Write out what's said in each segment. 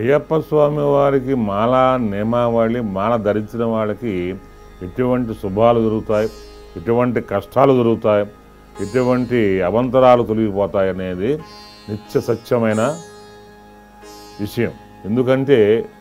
అయ్యప్ప స్వామి వారికి మాల నియమావళి మాల ధరించిన వాళ్ళకి ఎటువంటి శుభాలు జరుగుతాయి ఎటువంటి కష్టాలు జరుగుతాయి ఎటువంటి అవంతరాలు తొలగిపోతాయి అనేది నిత్య సత్యమైన విషయం ఎందుకంటే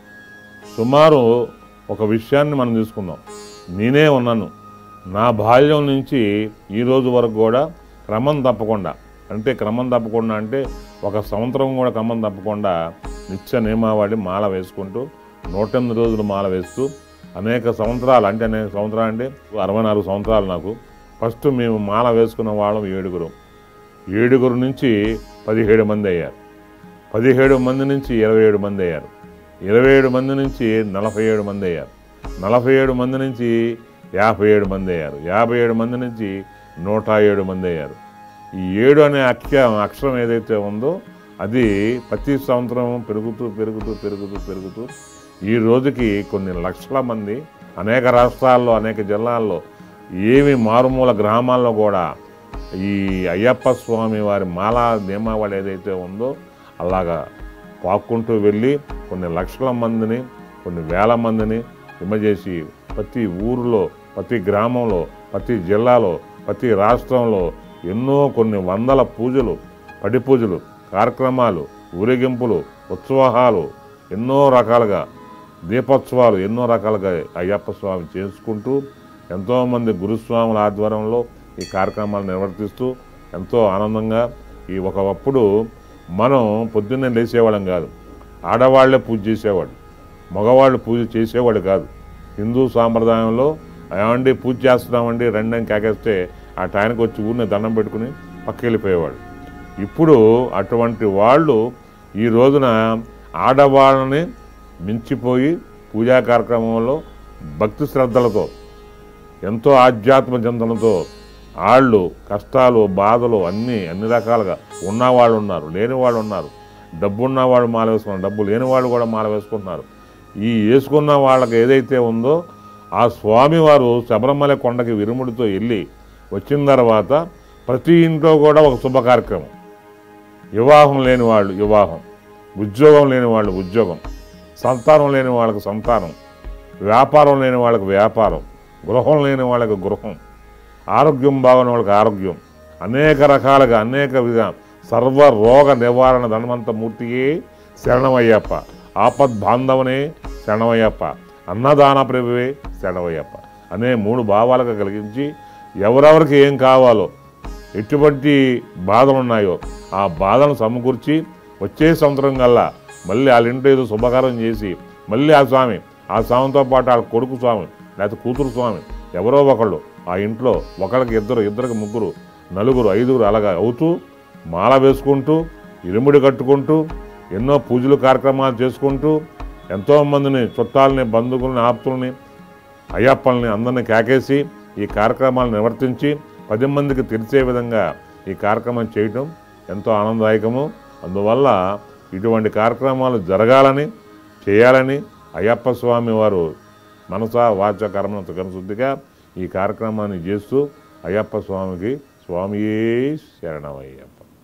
సుమారు ఒక విషయాన్ని మనం తీసుకుందాం నేనే ఉన్నాను నా బాల్యం నుంచి ఈ రోజు వరకు కూడా క్రమం తప్పకుండా అంటే క్రమం తప్పకుండా అంటే ఒక సంవత్సరం కూడా క్రమం తప్పకుండా నిత్య నియమావళి మాల వేసుకుంటూ నూట ఎనిమిది రోజులు మాల వేస్తూ అనేక సంవత్సరాలు అంటే అనేక సంవత్సరాలు అంటే అరవై నాలుగు సంవత్సరాలు నాకు ఫస్ట్ మేము మాల వేసుకున్న వాళ్ళం ఏడుగురు ఏడుగురు నుంచి పదిహేడు మంది అయ్యారు పదిహేడు మంది నుంచి ఇరవై ఏడు మంది అయ్యారు ఇరవై ఏడు మంది నుంచి నలభై ఏడు మంది అయ్యారు నలభై ఏడు మంది నుంచి యాభై ఏడు మంది అయ్యారు యాభై ఏడు మంది నుంచి నూట ఏడు మంది అయ్యారు ఈ ఏడు అనే అక్ష అక్షరం ఏదైతే ఉందో అది ప్రతి సంవత్సరం పెరుగుతూ పెరుగుతూ పెరుగుతూ పెరుగుతూ ఈ రోజుకి కొన్ని లక్షల మంది అనేక రాష్ట్రాల్లో అనేక జిల్లాల్లో ఏమి మారుమూల గ్రామాల్లో కూడా ఈ అయ్యప్ప స్వామి వారి మాలా నియమావళి ఏదైతే ఉందో అలాగా పాక్కుంటూ వెళ్ళి కొన్ని లక్షల మందిని కొన్ని వేల మందిని హిమజేసి ప్రతి ఊరిలో ప్రతి గ్రామంలో ప్రతి జిల్లాలో ప్రతి రాష్ట్రంలో ఎన్నో కొన్ని వందల పూజలు పడి పూజలు కార్యక్రమాలు ఊరేగింపులు ఉత్సవాలు ఎన్నో రకాలుగా దీపోత్సవాలు ఎన్నో రకాలుగా అయ్యప్ప స్వామి చేసుకుంటూ ఎంతోమంది గురుస్వాముల ఆధ్వర్యంలో ఈ కార్యక్రమాలు నిర్వర్తిస్తూ ఎంతో ఆనందంగా ఈ ఒకప్పుడు మనం పొద్దున్నే లేచేవాళ్ళం కాదు ఆడవాళ్లే పూజ చేసేవాడు మగవాళ్ళు పూజ చేసేవాడు కాదు హిందూ సాంప్రదాయంలో ఏమండి పూజ చేస్తున్నామండి రండి అని కేకేస్తే ఆ టైంకి వచ్చి ఊరిని దండం పెట్టుకుని పక్కకి వెళ్ళిపోయేవాడు ఇప్పుడు అటువంటి వాళ్ళు ఈ రోజున ఆడవాళ్ళని మించిపోయి పూజా కార్యక్రమంలో భక్తి శ్రద్ధలతో ఎంతో ఆధ్యాత్మ చింతనతో వాళ్ళు కష్టాలు బాధలు అన్నీ అన్ని రకాలుగా ఉన్నవాళ్ళు ఉన్నారు లేని వాళ్ళు ఉన్నారు డబ్బు ఉన్నవాళ్ళు మాల వేసుకున్నారు డబ్బు లేని వాళ్ళు కూడా మాల వేసుకుంటున్నారు ఈ వేసుకున్న వాళ్ళకి ఏదైతే ఉందో ఆ స్వామివారు శబరిమల కొండకి విరుముడితో వెళ్ళి వచ్చిన తర్వాత ప్రతి ఇంట్లో కూడా ఒక శుభ కార్యక్రమం వివాహం లేని వాళ్ళు వివాహం ఉద్యోగం లేని వాళ్ళు ఉద్యోగం సంతానం లేని వాళ్ళకి సంతానం వ్యాపారం లేని వాళ్ళకి వ్యాపారం గృహం లేని వాళ్ళకి గృహం ఆరోగ్యం బాగున్న వాళ్ళకి ఆరోగ్యం అనేక రకాలుగా అనేక విధ సర్వ రోగ నివారణ ధనవంత మూర్తియే శరణమయ్యప్ప ఆపద్ బాంధవనే శరణమయ్యప్ప అన్నదాన ప్రభువే శరణమయ్యప్ప అనే మూడు భావాలుగా కలిగించి ఎవరెవరికి ఏం కావాలో ఎటువంటి బాధలు ఉన్నాయో ఆ బాధను సమకూర్చి వచ్చే సంవత్సరం కల్లా మళ్ళీ వాళ్ళ ఇంట్లో ఏదో శుభకారం చేసి మళ్ళీ ఆ స్వామి ఆ స్వామితో పాటు వాళ్ళ కొడుకు స్వామి లేకపోతే కూతురు స్వామి ఎవరో ఒకళ్ళు ఆ ఇంట్లో ఒకరికి ఇద్దరు ఇద్దరికి ముగ్గురు నలుగురు ఐదుగురు అలాగా అవుతూ మాల వేసుకుంటూ ఇరుముడి కట్టుకుంటూ ఎన్నో పూజలు కార్యక్రమాలు చేసుకుంటూ ఎంతోమందిని చుట్టాలని బంధువులని ఆప్తుల్ని అయ్యప్పల్ని అందరిని కేకేసి ఈ కార్యక్రమాలు నిర్వర్తించి పది మందికి తెలిసే విధంగా ఈ కార్యక్రమం చేయటం ఎంతో ఆనందదాయకము అందువల్ల ఇటువంటి కార్యక్రమాలు జరగాలని చేయాలని అయ్యప్ప స్వామి వారు మనస వాచ కర్మ శుద్ధిగా ఈ కార్యక్రమాన్ని చేస్తూ అయ్యప్ప స్వామికి స్వామియే శరణమయ్యప్ప